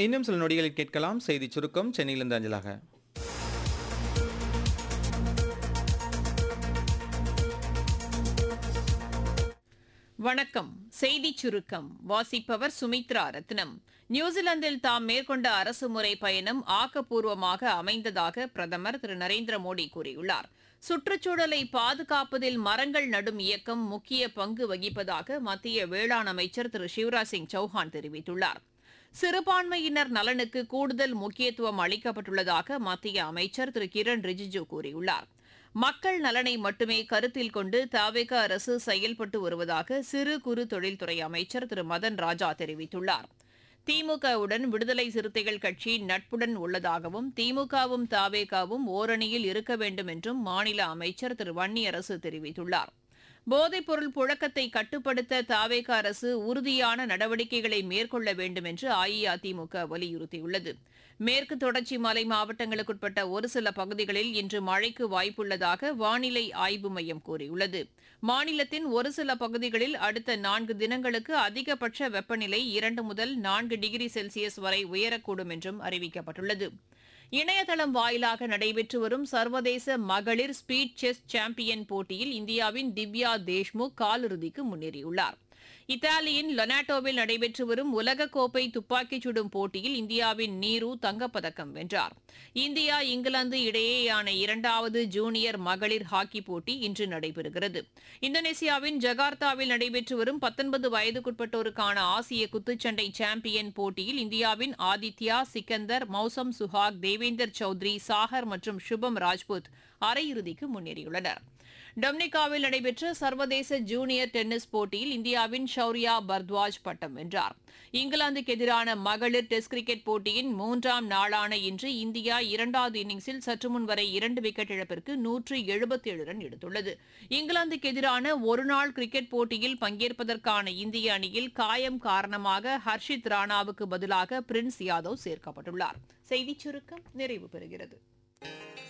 இன்னும் சில நொடிகளில் கேட்கலாம் செய்தி சுருக்கம் சென்னையிலிருந்து அஞ்சலாக வணக்கம் செய்திச் சுருக்கம் வாசிப்பவர் சுமித்ரா ரத்னம் நியூசிலாந்தில் தாம் மேற்கொண்ட அரசுமுறை பயணம் ஆக்கப்பூர்வமாக அமைந்ததாக பிரதமர் திரு நரேந்திர மோடி கூறியுள்ளார் சுற்றுச்சூழலை பாதுகாப்பதில் மரங்கள் நடும் இயக்கம் முக்கிய பங்கு வகிப்பதாக மத்திய வேளாண் அமைச்சர் திரு சிவராஜ் சிங் சௌஹான் தெரிவித்துள்ளார் சிறுபான்மையினர் நலனுக்கு கூடுதல் முக்கியத்துவம் அளிக்கப்பட்டுள்ளதாக மத்திய அமைச்சர் திரு கிரண் ரிஜிஜு கூறியுள்ளார் மக்கள் நலனை மட்டுமே கருத்தில் கொண்டு தாவேக அரசு செயல்பட்டு வருவதாக சிறு குறு தொழில்துறை அமைச்சர் திரு மதன் ராஜா தெரிவித்துள்ளார் திமுகவுடன் விடுதலை சிறுத்தைகள் கட்சி நட்புடன் உள்ளதாகவும் திமுகவும் தாவேகாவும் ஓரணியில் இருக்க வேண்டும் என்றும் மாநில அமைச்சர் திரு வன்னியரசு தெரிவித்துள்ளார் போதைப்பொருள் புழக்கத்தை கட்டுப்படுத்த தாவேக அரசு உறுதியான நடவடிக்கைகளை மேற்கொள்ள வேண்டும் என்று அஇஅதிமுக வலியுறுத்தியுள்ளது மேற்கு தொடர்ச்சி மலை மாவட்டங்களுக்குட்பட்ட ஒரு சில பகுதிகளில் இன்று மழைக்கு வாய்ப்புள்ளதாக வானிலை ஆய்வு மையம் கூறியுள்ளது மாநிலத்தின் ஒரு சில பகுதிகளில் அடுத்த நான்கு தினங்களுக்கு அதிகபட்ச வெப்பநிலை இரண்டு முதல் நான்கு டிகிரி செல்சியஸ் வரை உயரக்கூடும் என்றும் அறிவிக்கப்பட்டுள்ளது இணையதளம் வாயிலாக நடைபெற்று வரும் சர்வதேச மகளிர் ஸ்பீட் செஸ் சாம்பியன் போட்டியில் இந்தியாவின் திவ்யா தேஷ்முக் காலிறுதிக்கு முன்னேறியுள்ளார் இத்தாலியின் லொனாட்டோவில் நடைபெற்று வரும் உலகக்கோப்பை துப்பாக்கிச் சுடும் போட்டியில் இந்தியாவின் நீரு தங்கப்பதக்கம் வென்றார் இந்தியா இங்கிலாந்து இடையேயான இரண்டாவது ஜூனியர் மகளிர் ஹாக்கி போட்டி இன்று நடைபெறுகிறது இந்தோனேசியாவின் ஜகார்த்தாவில் நடைபெற்று வரும் பத்தொன்பது வயதுக்குட்பட்டோருக்கான ஆசிய குத்துச்சண்டை சாம்பியன் போட்டியில் இந்தியாவின் ஆதித்யா சிக்கந்தர் மௌசம் சுஹாக் தேவேந்தர் சௌத்ரி சாகர் மற்றும் சுபம் ராஜ்புத் அரையிறுதிக்கு முன்னேறியுள்ளனர் டொமினிகாவில் நடைபெற்ற சர்வதேச ஜூனியர் டென்னிஸ் போட்டியில் இந்தியாவின் ஷௌரியா பர்த்வாஜ் பட்டம் வென்றார் இங்கிலாந்துக்கு எதிரான மகளிர் டெஸ்ட் கிரிக்கெட் போட்டியின் மூன்றாம் நாளான இன்று இந்தியா இரண்டாவது இன்னிங்ஸில் சற்று முன் வரை இரண்டு விக்கெட் இழப்பிற்கு நூற்று எழுபத்தேழு ரன் எடுத்துள்ளது இங்கிலாந்துக்கு எதிரான ஒருநாள் கிரிக்கெட் போட்டியில் பங்கேற்பதற்கான இந்திய அணியில் காயம் காரணமாக ஹர்ஷித் ராணாவுக்கு பதிலாக பிரின்ஸ் யாதவ் சேர்க்கப்பட்டுள்ளார் செய்திச் சுருக்கம் நிறைவு பெறுகிறது